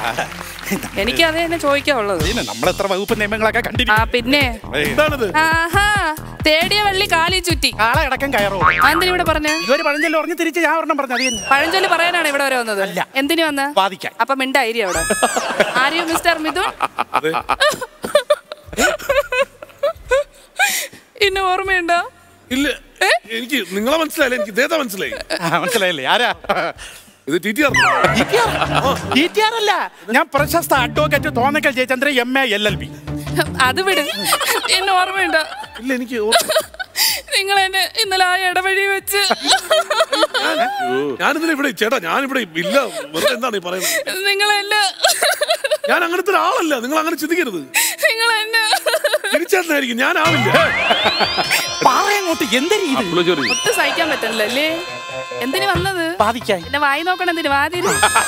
എനിക്ക് അത് തന്നെ ചോദിക്കാനുള്ളത് നമ്മൾ എത്ര വകുപ്പ് നിയമങ്ങളൊക്കെ ആ കണ്ടിരിക്കും പിന്നെ എന്താണിത് ആഹാ തേടിയ വള്ളി കാലി ചുറ്റി കാളെ അടക്കം കയറോ എന്തിനു ഇവിടെ പറഞ്ഞ് ഇവര് പറഞ്ഞല്ലോ പറഞ്ഞ് തിരിച്ച് ഞാൻ ഒരെണ്ണം പറഞ്ഞു അത് തന്നെ പഴഞ്ചൊല്ലി പറയാനാണ് ഇവിടെ വരെ വന്നത് അല്ല. എന്തിനു വന്ന് വാദിക്കാൻ അപ്പൊ മിണ്ടായിരി അവിടെ ആര്യോ മിസ്റ്റർ മിഥുൻ അതെ ഇന്നെ ഓർമ്മയുണ്ടോ ഇല്ല എനിക്ക് നിങ്ങളെ മനസ്സിലായില്ല എനിക്ക് ഇതേതാ മനസ്സിലായി ആ, മനസ്സിലായില്ലേ ആരാ ഇത് ടി ടി ആർ DTR അല്ല ഞാൻ പ്രശസ്ത advocate Thonnakkal Jayachandran M A L L B അത് വിട് എന്നെ ഓർമ്മയുണ്ടോ ഇല്ല എനിക്ക് ഓർമ്മ- നിങ്ങൾ എന്നെ ഇന്നലെ ആ ഇടവഴി വെച്ച് ഞാനിതിന് ഇവിടെ ചേട്ടാ ഞാനിവിടെ ഇല്ല വെറുതെ എന്താണ് ഈ പറയുന്നത് നിങ്ങൾ എന്നെ ഞാൻ അങ്ങനത്തെ ഒരാളല്ല നിങ്ങൾ അങ്ങനെ ചിന്തിക്കരുത് നിങ്ങൾ എന്നെ തിരിച്ചേട്ടനായിരിക്കും ഞാനാവില്ല പറയങ്ങോട്ട് എന്തൊരു ഇത് ഒട്ടും സഹിക്കാൻ പറ്റില്ല അല്ലേ എന്തിനു വന്നത് ബാധിക്കാൻ എന്നെ വായി നോക്കണം എന്തിനു വാതിൽ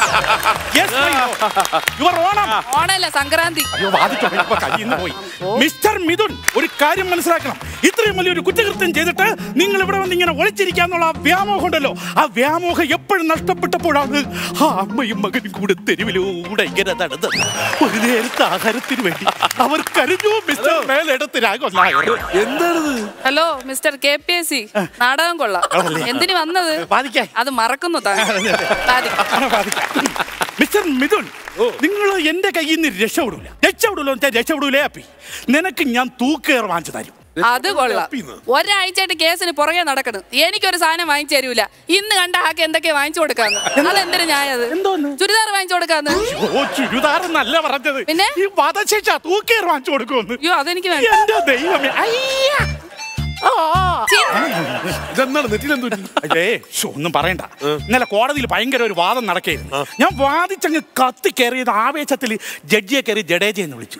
യുവർ ഓണം ഓണല്ല സംക്രാന്തി അയ്യോ വാദിച്ചോ ഇപ്പൊ കയ്യിന്ന് പോയി മിസ്റ്റർ മിഥുൻ ഒരു കാര്യം മനസ്സിലാക്കണം ഇത്രയും വലിയൊരു കുറ്റകൃത്യം ചെയ്തിട്ട് നിങ്ങൾ ഇവിടെ വന്ന് ഇങ്ങനെ ഒളിച്ചിരിക്കാന്നുള്ള ആ വ്യാമോഹം ഉണ്ടല്ലോ ആ വ്യാമോഹം എപ്പോഴും നഷ്ടപ്പെട്ടപ്പോഴാണ് ആ അമ്മയും മകനും കൂടെ തെരുവിലൂടെ ഇങ്ങനെ നടന്നത് ഒരു നേരത്തെ ആഹാരത്തിന് വേണ്ടി അവർ കരുഞ്ഞു മിസ്റ്റർ മേലെടുത്ത് രാഘവൻ നായർ എന്താണിത് hello mister K P S C നാടകം കൊള്ളാം എന്തിനു വന്നത് വാദിക്കാൻ അത് മറക്കുന്നു താങ്കൾ വാദിക്കാം. മിസ്റ്റർ മിഥുൻ നിങ്ങൾ എന്റെ കയ്യിൽ നിന്ന് രക്ഷപ്പെടൂല രക്ഷപ്പെടൂല എന്ന് വെച്ചാൽ രക്ഷപ്പെടൂലേ അപ്പി നിനക്ക് ഞാൻ തൂക്കേർ വാങ്ങിച്ചു തരും അത് കൊള്ളാം അപ്പിന്ന്. ഒരാഴ്ചയായിട്ട് കേസിന് പുറകെ നടക്കണം എനിക്കൊരു സാധനം വാങ്ങിച്ചു തരൂല ഇന്ന് കണ്ട ആക്ക് എന്തൊക്കെയാ വാങ്ങിച്ചു കൊടുക്കാന്ന് അതെന്തിനു ഞാനത് എന്തോന്ന്? ചുരിദാർ വാങ്ങിച്ചു കൊടുക്കാന്ന് ഓ ചുരിദാർ എന്നല്ല പറഞ്ഞത് പിന്നെ? ഈ വധശിക്ഷ തൂക്കേർ വാങ്ങിച്ചു കൊടുക്കുമെന്ന് അയ്യോ അതെനിക്ക് വേണ്ട എന്റെ ദൈവമേ അയ്യ. ആ, ആ. ഇതെന്താണ് നെറ്റിലെന്തോ അതെ ശ്ശോ, ഒന്നും പറയണ്ട ഇന്നലെ കോടതിയിൽ ഭയങ്കര ഒരു വാദം നടക്കായിരുന്നു ഞാൻ വാദിച്ചങ്ങ് കത്തി കയറിയത് ആവേശത്തിൽ ജഡ്ജിയെ കയറി ജഡേജ എന്ന് വിളിച്ചു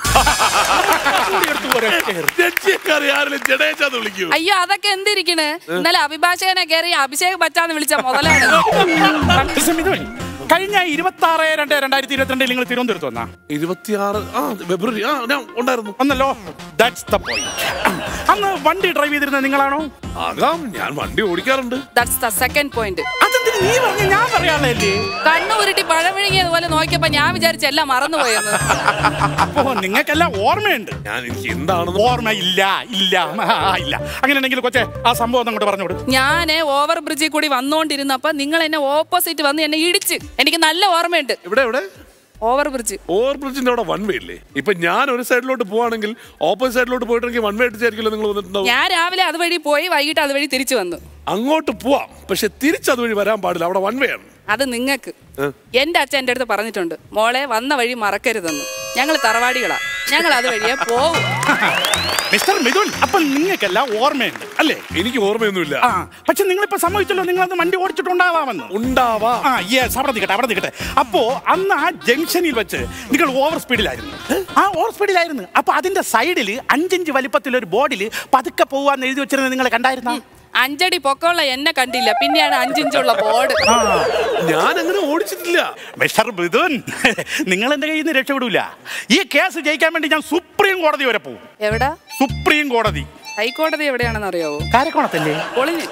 കൂടി എടുത്ത് ഒരൊറ്റ കയറി. ജഡ്ജിയെക്കാരെ ആരെങ്കിലും ജഡേജാന്ന് വിളിക്കൂ അയ്യോ അതൊക്കെ എന്തിരിക്കണ് ഇന്നലെ അഭിഭാഷകനെ കയറി അഭിഷേക് ബച്ചാന്ന് വിളിച്ച മുതലാണ് മിസ്റ്റർ മിഥുൻ, കഴിഞ്ഞ ഇരുപത്തി ആറ് രണ്ട് രണ്ടായിരത്തി ഇരുപത്തിരണ്ടിൽ നിങ്ങൾ തിരുവനന്തപുരത്ത് വന്നാ ഇരുപത്തിയാറ് ആ ഫെബ്രുവരി ആ ഞാൻ ഉണ്ടായിരുന്നു വന്നല്ലോ ദാറ്റ്സ് ദ പോയിന്റ് അന്ന് വണ്ടി ഡ്രൈവ് ചെയ്തിരുന്നത് നിങ്ങളാണോ ആകാം ഞാൻ വണ്ടി ഓടിക്കാറുണ്ട് ദാറ്റ്സ് ദ സെക്കൻഡ് പോയിന്റ് അതെന്തിന് നീ പറഞ്ഞ ഞാൻ പറയാനുള്ളതല്ലേ കണ്ണു ഉരുട്ടി പഴം വിഴുങ്ങിയതുപോലെ നോക്കിയപ്പോ ഞാൻ വിചാരിച്ച എല്ലാം മറന്നുപോയെന്ന് അപ്പോ നിങ്ങൾക്കെല്ലാം ഓർമ്മയുണ്ട് ഞാൻ എനിക്ക് എന്താണെന്ന് ഓർമ്മ ഇല്ല ഇല്ല ആ, ഇല്ല അങ്ങനെയാണെങ്കിൽ കൊച്ചെ ആ സംഭവം ഒന്ന് അങ്ങോട്ട് പറഞ്ഞോട് ഞാന് ഓവർ ബ്രിഡ്ജിൽ കൂടി വന്നോണ്ടിരുന്നപ്പോ നിങ്ങൾ എന്നെ ഓപ്പോസിറ്റ് വന്ന് എന്നെ ഇടിച്ച് എനിക്ക് നല്ല ഓർമ്മയുണ്ട് ഇവിടെ എവിടെ ഓവർ ബ്രിഡ്ജ് ഓവർ ബ്രിഡ്ജിന്റെ അവിടെ വൺ വേ ഇല്ലേ ഇപ്പൊ ഞാൻ ഒരു സൈഡിലോട്ട് പോവാണെങ്കിൽ ഓപ്പോസിറ്റ് സൈഡിലോട്ട് പോയിട്ടുണ്ടെങ്കിൽ വൺ വേ അടിച്ചായിരിക്കില്ല നിങ്ങൾ വന്നിട്ടുണ്ടാവും ഞാൻ രാവിലെ അതുവഴി പോയി വൈകിട്ട് അതുവഴി തിരിച്ചു വന്നു അങ്ങോട്ട് പോവാം പക്ഷെ തിരിച്ച് അതുവഴി വരാൻ പാടില്ല അവിടെ വൺ വേ ആണ് അത് നിങ്ങൾക്ക് എന്റെ അച്ഛൻ എന്റെ അടുത്ത് പറഞ്ഞിട്ടുണ്ട് മോളെ വന്ന വഴി മറക്കരുതെന്ന് ഞങ്ങൾ തറവാടികളാ ഞങ്ങൾ അത് വഴിയെ പോവും മിസ്റ്റർ മിഥുൻ അപ്പൊ നിങ്ങൾക്കെല്ലാം ഓർമ്മയുണ്ട് അല്ലേ എനിക്ക് ഓർമ്മയൊന്നുമില്ല ആ പക്ഷെ നിങ്ങളിപ്പോ സമ്മതിച്ചല്ലോ നിങ്ങൾ അത് വണ്ടി ഓടിച്ചിട്ടുണ്ടാവാമെന്ന് ഉണ്ടാവാ ആ യെസ് അവിടെ നിൽക്കട്ടെ അവിടെ നിൽക്കട്ടെ അപ്പോ അന്ന് ആ ജംഗ്ഷനിൽ വെച്ച് നിങ്ങൾ ഓവർ സ്പീഡിലായിരുന്നു ആ ഓവർ സ്പീഡിലായിരുന്നു അപ്പൊ അതിന്റെ സൈഡിൽ അഞ്ചിഞ്ച് വലിപ്പത്തിൽ ഒരു ബോർഡിൽ പതുക്കെ പോവാന്ന് എഴുതി വെച്ചിരുന്നത് നിങ്ങൾ കണ്ടായിരുന്ന അഞ്ചടി പൊക്കമുള്ള എന്നെ കണ്ടില്ല പിന്നെയാണ് അഞ്ചിഞ്ചുള്ള ബോർഡ് ഞാൻ അങ്ങനെ ഓടിച്ചിട്ടില്ല മിസ്റ്റർ മിഥുൻ നിങ്ങൾ എന്റെ കയ്യിൽ നിന്ന് രക്ഷപ്പെടൂല ഈ കേസ് ജയിക്കാൻ വേണ്ടി ഞാൻ സുപ്രീം കോടതി വരെ പോകും എവിടാ സുപ്രീം കോടതി ഹൈക്കോടതി എവിടെയാണെന്ന് അറിയാവോ കാരക്കോണത്തല്ലേ പൊളിഞ്ഞ്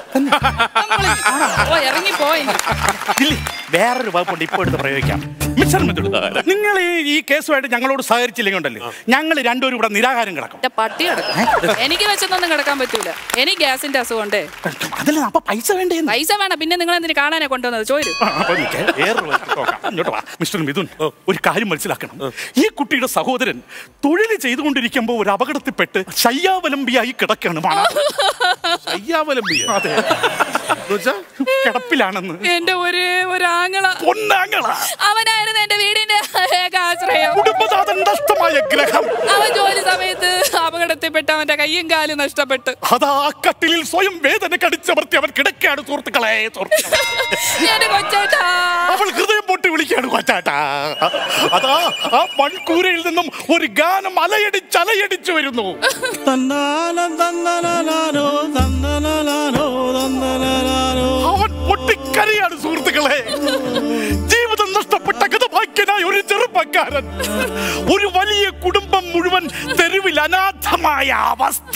ഓ ഇറങ്ങി പോയി ഇല്ലേ വേറൊരു വകുപ്പുണ്ട് ഇപ്പോൾ എടുത്ത് പ്രയോഗിക്കാം മിസ്റ്റർ മിഥുൻ നിങ്ങൾ ഈ- ഈ കേസുമായിട്ട് ഞങ്ങളോട് സഹകരിച്ചില്ലെങ്കിൽ ഉണ്ടല്ലോ ഞങ്ങൾ രണ്ടുപേരും ഇവിടെ നിരാകാരം കിടക്കും എന്റെ പട്ടി കിടക്കും എനിക്ക് വെച്ചൊന്നും കിടക്കാൻ പറ്റൂല എനിക്ക് ഗ്യാസിന്റെ അസുഖമുണ്ടേ അതല്ല അപ്പൊ പൈസ വേണ്ടേന്ന് പൈസ വേണം പിന്നെ നിങ്ങൾ എന്തിനു കാണാനെ കൊണ്ടുവന്നത് ചോദിച്ചു ആ, അപ്പൊ നിൽക്ക്. വേറൊരു വഴി നോക്കാം. ഇങ്ങോട്ട് വാ. മിസ്റ്റർ മിഥുൻ ഒരു കാര്യം മനസ്സിലാക്കണം ഈ കുട്ടിയുടെ സഹോദരൻ തൊഴിൽ ചെയ്തുകൊണ്ടിരിക്കുമ്പോൾ ഒരു അപകടത്തിൽപ്പെട്ട് ശയ്യാവലംബിയായി കിടക്കാണ് മാണ അയ്യാവലംബിയ അതെ എന്നുവെച്ചാ കിടപ്പിലാണെന്ന് എന്റെ ഒരേ ഒരു ആങ്ങള പൊന്നാങ്ങള അവനായിരുന്നു എന്റെ വീടിന്റെ ഏക ആശ്രയം കുടുംബനാഥൻ നഷ്ടമായ ഗ്രഹം അവൻ ജോലി സമയത്ത് അപകടത്തിൽപ്പെട്ട് അവന്റെ കയ്യും കാലും നഷ്ടപ്പെട്ട് അതാ കട്ടിലിൽ സ്വയം വേദന കടിച്ചമർത്തി അവൻ കിടക്കാണ് സുഹൃത്തുക്കളെ സുഹൃത്തുക്കളെ. എന്റെ കൊച്ചേട്ടാ അവൾ ഹൃദയം പൊട്ടി വിളിക്കാണ് കൊച്ചാട്ടാ അതാ ആ മൺകൂരയിൽ നിന്നും ഒരു ഗാനം അലയടിച്ച് അലയടിച്ചു വരുന്നു തന്നാലം തന്നലാലോ തന്നലാലോ തന്നലാലോ അവൻ പൊട്ടിക്കരയാണ് സുഹൃത്തുക്കളെ ജീവിതം നഷ്ടപ്പെട്ട കഥഭാഗ്യനായ ഒരു ചെറുപ്പക്കാരൻ ഒരു വലിയ കുടുംബം മുഴുവൻ തെരുവിൽ അനാഥമായ അവസ്ഥ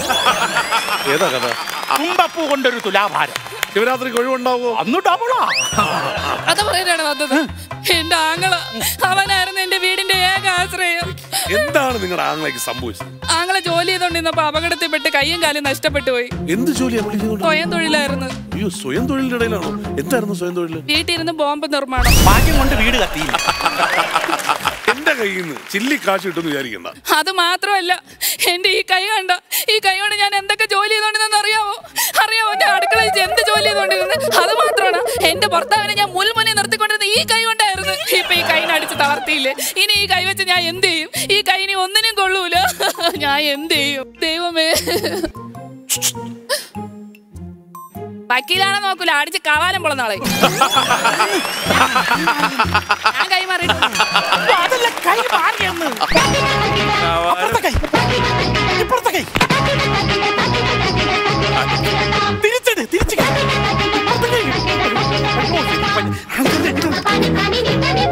ഏതാ കഥ തുമ്പപ്പൂ കൊണ്ടൊരു തുലാഭാരം ശിവരാത്രിക്ക് ഒഴിവുണ്ടാവോ അന്ന് ഡബിളാ അത് പറയാനാണ് വന്നത് എന്റെ എന്റെ ആങ്ങള അവനായിരുന്നു എന്റെ വീടിന്റെ ഏക ആശ്രയം എന്താണ് നിങ്ങളുടെ ആങ്ങളേക്ക് സംഭവിച്ചത് ആങ്ങളെ ജോലി ചെയ്തോണ്ടിരുന്നപ്പോ അപകടത്തിൽപ്പെട്ട് കയ്യും കാലും നഷ്ടപ്പെട്ടു പോയി എന്ത് ജോലിയാ പുള്ളി ചെയ്തോണ്ട് സ്വയം തൊഴിലായിരുന്നു അയ്യോ സ്വയം തൊഴിലിന്റെ ഇടയിലാണോ എന്തായിരുന്നു സ്വയം തൊഴിൽ വീട്ടിലിരുന്ന് ബോംബ് നിർമ്മാണം ഭാഗ്യം കൊണ്ട് വീട് കത്തിയില്ല എന്റെ കയ്യിൽ നിന്ന് ചില്ലി കാശ് കിട്ടുമെന്ന് വിചാരിക്കണ്ട അത് മാത്രമല്ല എന്റെ ഈ കൈ കണ്ട ഈ കൈ കൊണ്ട് ഞാൻ എന്തൊക്കെ ജോലി ചെയ്തോണ്ടിരുന്നെന്ന് അറിയാവോ അറിയാവോ എന്റെ അടുക്കളയിൽ വെച്ച് എന്ത് ജോലി ചെയ്തോണ്ടിരുന്നത് അത് മാത്രമാണ് എന്റെ ഭർത്താവിനെ ഞാൻ മുൾമുനെ നിർത്തിക്കൊണ്ടിരുന്നത് ഈ കൈ കൊണ്ടായിരുന്നു ഇപ്പൊ ഈ കൈനെ അടിച്ച് തളർത്തിയില്ലേ ഇനി ഈ കൈ വെച്ച് ഞാൻ എന്ത് ചെയ്യും ഈ കൈ ഇനി ഒന്നിനും കൊള്ളൂല ഞാൻ എന്ത് ചെയ്യും ദൈവമേ വക്കീലാണെ നോക്കൂല അടിച്ച് കവാലം പോള നാളെ ഞാൻ കൈമാറി അപ്പൊ അതല്ല കൈ മാറിയെന്ന് അപ്പുറത്തെ കൈ ഇപ്പുറത്തെ കൈ തിരിച്ചിട് തിരിച്ച് കൈ. ഇപ്പുറത്തെ കൈ. അയ്യോ, അങ്ങനെ ഇങ്ങനെ.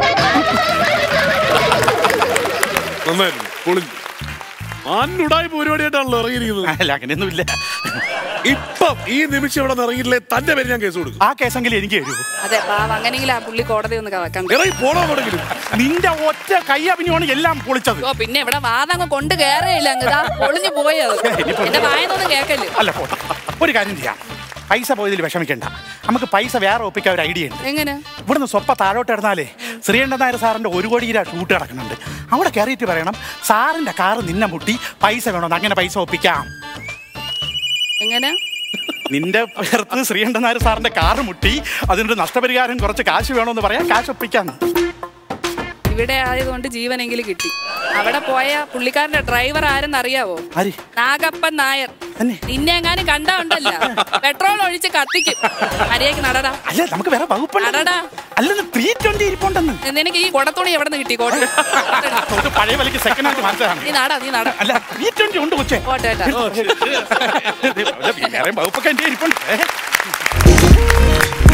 നന്നായിരുന്നു പൊളിഞ്ഞു ആനുടായ്പ പരിപാടിയായിട്ടാണല്ലോ ഇറങ്ങിയിരിക്കുന്നത് അല്ല അങ്ങനെയൊന്നുമില്ല ഇപ്പം ഈ നിമിഷം ഇവിടെ നിന്ന് ഇറങ്ങിയില്ലേ തന്റെ പേര് ഞാൻ കേസ് കൊടുക്കും ആ കേസെങ്കിലും എനിക്ക് തരൂ അതെ പാവ അങ്ങനെയെങ്കിൽ ആ പുള്ളി കോടതി ഒന്ന് കവക്കാൻ ഇറങ്ങി പോണോ തുടങ്ങിലും നിന്റെ ഒറ്റ കൈ അഭിനയമാണ് എല്ലാം പൊളിച്ചത് ഓ പിന്നെ ഇവിടെ വാദങ്ങ് കൊണ്ട് കയറിയില്ല അങ്ങ് ദാ പൊളിഞ്ഞു പോയത് എന്റെ വായനൊന്നും കേക്കല്ലേ അല്ല പോട്ടെ ഒരു കാര്യം ചെയ്യാം പൈസ പോയതിൽ വിഷമിക്കണ്ട നമുക്ക് പൈസ വേറെ ഒപ്പിക്കാൻ ഒരു ഐഡിയ ഉണ്ട് എങ്ങനെ ഇവിടുന്ന് സ്വപ്പ താഴോട്ട് ഇടന്നാലേ ശ്രീകണ്ഠൻ നായർ സാറിന്റെ ഒരു കോടി രൂപ ഷൂട്ട് കിടക്കുന്നുണ്ട് അവിടെ കയറിയിട്ട് പറയണം സാറിന്റെ കാറ് നിന്നെ മുട്ടി പൈസ വേണമെന്ന് അങ്ങനെ പൈസ ഒപ്പിക്കാം എങ്ങനെ നിന്റെ പേർത്ത് ശ്രീകണ്ഠൻ നായർ സാറിന്റെ കാറ് മുട്ടി അതിന്റെ നഷ്ടപരിഹാരം കുറച്ച് കാശ് വേണമെന്ന് പറയാം കാശ് ഒപ്പിക്കാം ഇവിടെ ആയതുകൊണ്ട് ജീവനെങ്കിലും കിട്ടി അവിടെ പോയ പുള്ളിക്കാരന്റെ ഡ്രൈവർ ആരെന്ന് അറിയാവോ ആര് നാഗപ്പൻ നായർ തന്നെ? നിന്നെ എങ്ങാനും കണ്ടാ ഉണ്ടല്ല പെട്രോൾ ഒഴിച്ച് കത്തിക്കും മര്യാദക്ക് നടടാ അല്ല നമുക്ക് വേറെ വകുപ്പുണ്ട് അടടാ. അല്ലെന്ന് ത്രീ ട്വന്റി ഇരിപ്പുണ്ടെന്ന് നിനക്ക് ഈ കൊടത്തുണി എവിടെ നിന്ന് കിട്ടി കോട്ട് ഒരു പഴയ വിലക്ക് സെക്കൻഡ് ഹാൻഡ് മാറ്റാണ് നീ നാടാ നീ നാടാ അല്ല ത്രീ ട്വന്റി ഉണ്ട് കൊച്ചേ പോട്ടെ കേട്ടോ വേറെ വകുപ്പൊക്കെ എന്റെ ഇരിപ്പുണ്ട് ഏ.